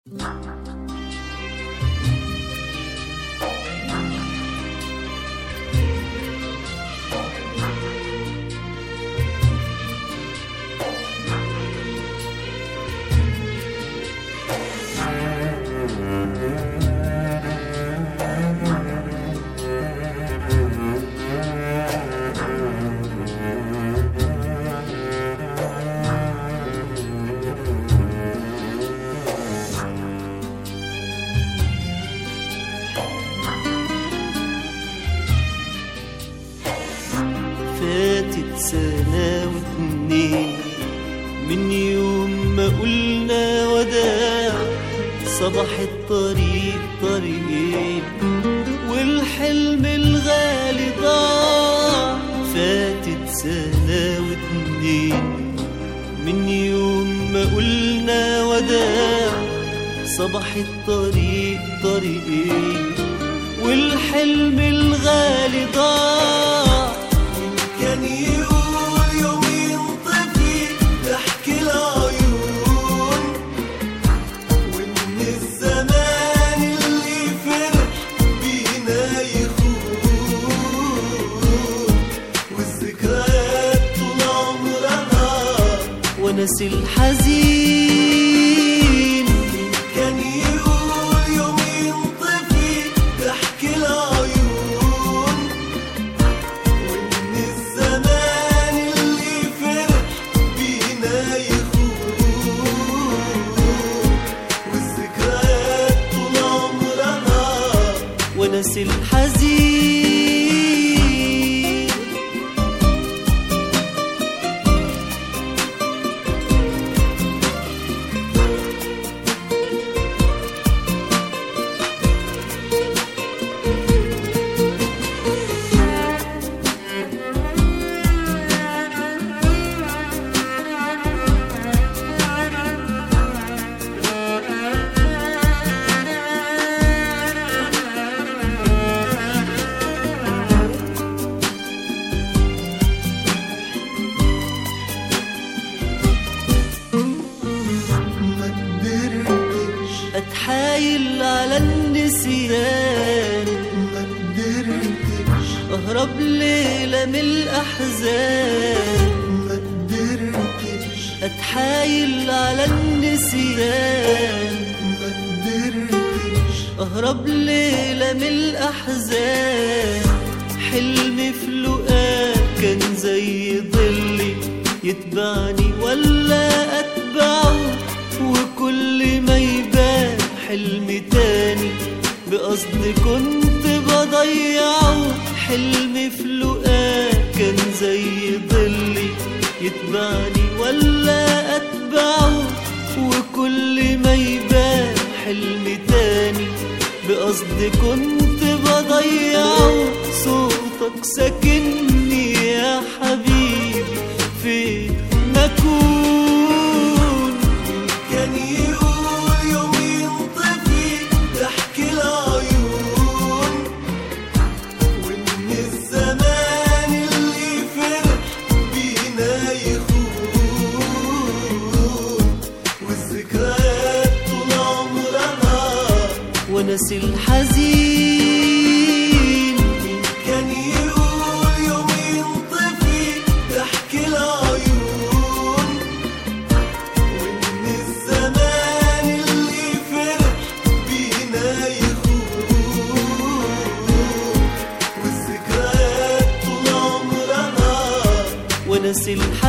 فاتت سنة واتنين من يوم ما قلنا وداع صباح الطريق طريقين والحلم الغالي ضاع فاتت سنة واتنين من يوم ما قلنا وداع صباح الطريق طريقين والحلم الغالي ضاع كان يقول يومين طفي ضحك العيون وإن الزمان اللي فرح بينا يخون والذكريات طول عمرها ونسي الحزين كان يقول يومين طفي ضحك العيون وإن الزمان اللي فرح بينا يخون والذكريات طول عمرها ونسي الحزين ما قدرتش اتحايل على النسيان ما قدرتش اهرب ليلة من الاحزان ما قدرتش اتحايل على النسيان ما قدرتش اهرب ليلة من الاحزان حلمي في لقاك كان زي ضلي يتبعني ولا اتبعه وكل ما يبان حلم تاني بقصد كنت بضيعه حلمي في لقاك كان زي ضلي يتبعني ولا اتبعه وكل ما يبان حلم تاني بقصد كنت بضيعه صوتك ساكنني يا حبيبي فين ما اكون كان يقول يومين طفي ضحك العيون وإن الزمان اللي فرح بينا يخون والذكريات طول عمرها ونسي الحزين كان يقول يومين طفي ضحك العيون وإن الزمان اللي فرح بينا يخون والذكريات طول عمرها ونسي الحزين